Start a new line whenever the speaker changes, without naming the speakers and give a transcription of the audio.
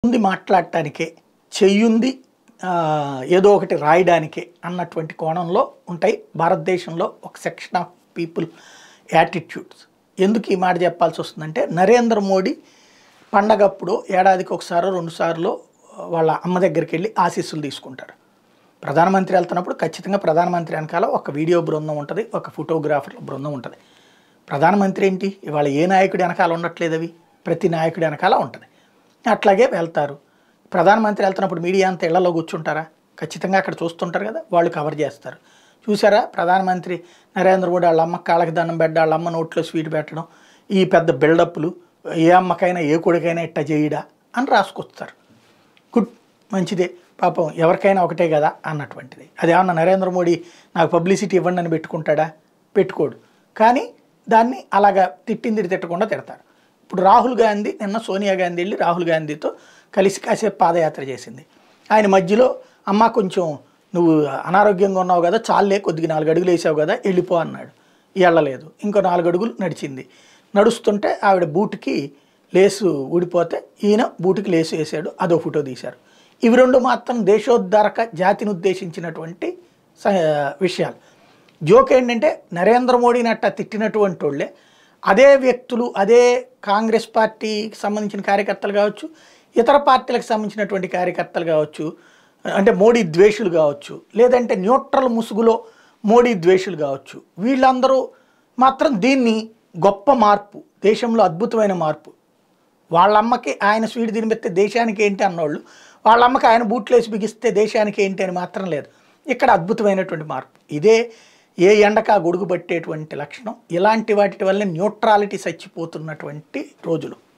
నాలుగుంది మాట్లాడటానికే చెయ్యుంది ఆ, ఏదో ఒకటి రాయడానికే అన్నటువంటి కోణంలో ఉంటాయి భారతదేశంలో ఒక సెక్షన్ ఆఫ్ పీపుల్ యాటిట్యూడ్స్ ఎందుకు ఈ మాట చెప్పాల్సి వస్తుందంటే నరేంద్ర మోడీ పండగప్పుడు ఏడాదికి ఒకసారి రెండు సార్లు వాళ్ళ అమ్మ దగ్గరికి వెళ్ళి ఆశీస్సులు తీసుకుంటారు ప్రధానమంత్రి వెళ్తున్నప్పుడు ఖచ్చితంగా ప్రధానమంత్రి వెనకాల ఒక వీడియో బృందం ఉంటుంది ఒక ఫోటోగ్రాఫర్ల బృందం ఉంటుంది ప్రధానమంత్రి ఏంటి ఇవాళ ఏ నాయకుడి వెనకాల ఉండట్లేదు అవి ప్రతి నాయకుడి వెనకాల ఉంటుంది అట్లాగే వెళ్తారు ప్రధానమంత్రి వెళ్తున్నప్పుడు మీడియా అంతా ఇళ్లలో కూర్చుంటారా ఖచ్చితంగా అక్కడ చూస్తుంటారు కదా వాళ్ళు కవర్ చేస్తారు చూసారా ప్రధానమంత్రి నరేంద్ర మోడీ వాళ్ళ అమ్మ కాళ్ళకి దండం పెట్ట వాళ్ళ అమ్మ నోట్లో స్వీట్ పెట్టడం ఈ పెద్ద బిల్డప్లు ఏ అమ్మకైనా ఏ కొడుకైనా ఇట్ట చేయడా అని రాసుకొస్తారు గుడ్ మంచిదే పాపం ఎవరికైనా ఒకటే కదా అన్నటువంటిది అదేమన్నా నరేంద్ర మోడీ నాకు పబ్లిసిటీ ఇవ్వండి అని పెట్టుకుంటాడా పెట్టుకోడు కానీ దాన్ని అలాగా తిట్టింది తిట్టకుండా తిడతారు ఇప్పుడు రాహుల్ గాంధీ నిన్న సోనియా గాంధీ వెళ్ళి రాహుల్ గాంధీతో కలిసి కాసేపు పాదయాత్ర చేసింది ఆయన మధ్యలో అమ్మ కొంచెం నువ్వు అనారోగ్యంగా ఉన్నావు కదా చాలే కొద్దిగా నాలుగు అడుగులు వేసావు కదా వెళ్ళిపో అన్నాడు వెళ్ళలేదు ఇంకో నాలుగు అడుగులు నడిచింది నడుస్తుంటే ఆవిడ బూట్కి లేసు ఊడిపోతే ఈయన బూటుకి లేసు వేసాడు అదో ఫోటో తీశారు ఇవి రెండు మాత్రం దేశోద్ధారక జాతిని ఉద్దేశించినటువంటి స- విషయాలు జోక్ ఏంటంటే నరేంద్ర మోడీని అట్ట తిట్టినటువంటి వాళ్ళే అదే వ్యక్తులు అదే కాంగ్రెస్ పార్టీకి సంబంధించిన కార్యకర్తలు కావచ్చు ఇతర పార్టీలకు సంబంధించినటువంటి కార్యకర్తలు కావచ్చు అంటే మోడీ ద్వేషులు కావచ్చు లేదంటే న్యూట్రల్ ముసుగులో మోడీ ద్వేషులు కావచ్చు వీళ్ళందరూ మాత్రం దీన్ని గొప్ప మార్పు దేశంలో అద్భుతమైన మార్పు వాళ్ళ అమ్మకి ఆయన స్వీట్ తినిపిస్తే దేశానికి ఏంటి అన్నోళ్ళు వాళ్ళ అమ్మకి ఆయన బూట్లేసి బిగిస్తే దేశానికి ఏంటి అని మాత్రం లేదు ఇక్కడ అద్భుతమైనటువంటి మార్పు ఇదే ఏ ఎండకా గొడుగు పట్టేటువంటి లక్షణం ఇలాంటి వాటి వల్ల న్యూట్రాలిటీ చచ్చిపోతున్నటువంటి రోజులు